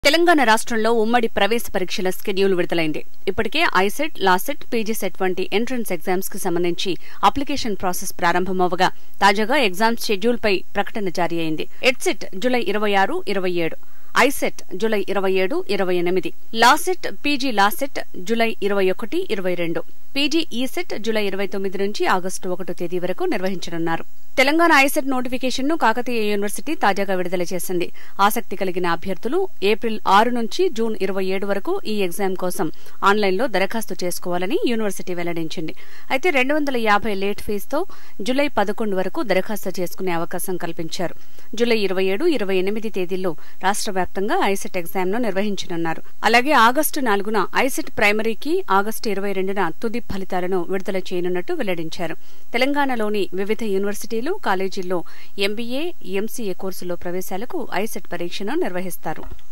తెలంగాణ రాష్ట్రంలో ఉమ్మడి ప్రవేశ పరీక్షల స్కెడ్యూల్ విడుదలైంది ఇప్పటికే ఐసెట్ లాసెట్ పీజీ సెట్ వంటి ఎంట్రన్స్ ఎగ్జామ్స్ కి సంబంధించి అప్లికేషన్ ప్రాసెస్ ప్రారంభమవగా తాజాగా ఎగ్జామ్ షెడ్యూల్ పై ప్రకటన జారీ అయింది ఎడ్సెట్ జూలై ఇరవై ఆరు ఇరవై ఏడు ఐసెట్ జూలై ఇరవై ఏడు ఇరవై ఎనిమిది లాసెట్ పీజీ లాసెట్ జూలై ఇరవై ఒకటి ఇరవై రెండు పీజీ ఈసెట్ జూలై ఇరవై తొమ్మిది నుంచి ఆగస్టు ఒకటో తేదీ వరకు నిర్వహించనున్నారు తెలంగాణ ఐసెట్ నోటిఫికేషన్ ను కాకతీయ యూనివర్సిటీ తాజాగా విడుదల చేసింది ఆసక్తి కలిగిన అభ్యర్థులు ఏప్రిల్ ఆరు నుంచి జూన్ ఇరవై ఏడు వరకు ఈ ఎగ్జామ్ కోసం ఆన్లైన్లో దరఖాస్తు చేసుకోవాలని యూనివర్సిటీ వెల్లడించింది అయితే రెండు వందల యాభై లేట్ ఫీజుతో జూలై పదకొండు వరకు దరఖాస్తు చేసుకునే అవకాశం కల్పించారు జూలై ఇరవై ఏడు ఇరవై ఎనిమిది తేదీల్లో రాష్ట్ర వ్యాప్తంగా ఐసెట్ ఎగ్జామ్ ను నిర్వహించనున్నారు అలాగే ఆగస్టు నాలుగున ఐసెట్ ప్రైమరీకి ఆగస్టు ఇరవై రెండున తుది ఫలితాలను విడుదల చేయనున్నట్టు వెల్లడించారు తెలంగాణలోని వివిధ యూనివర్సిటీలు కాలేజీల్లో ఎంబీఏ ఎంసీఏ కోర్సులో ప్రవేశాలకు ఐసెట్ పరీక్షను నిర్వహిస్తారు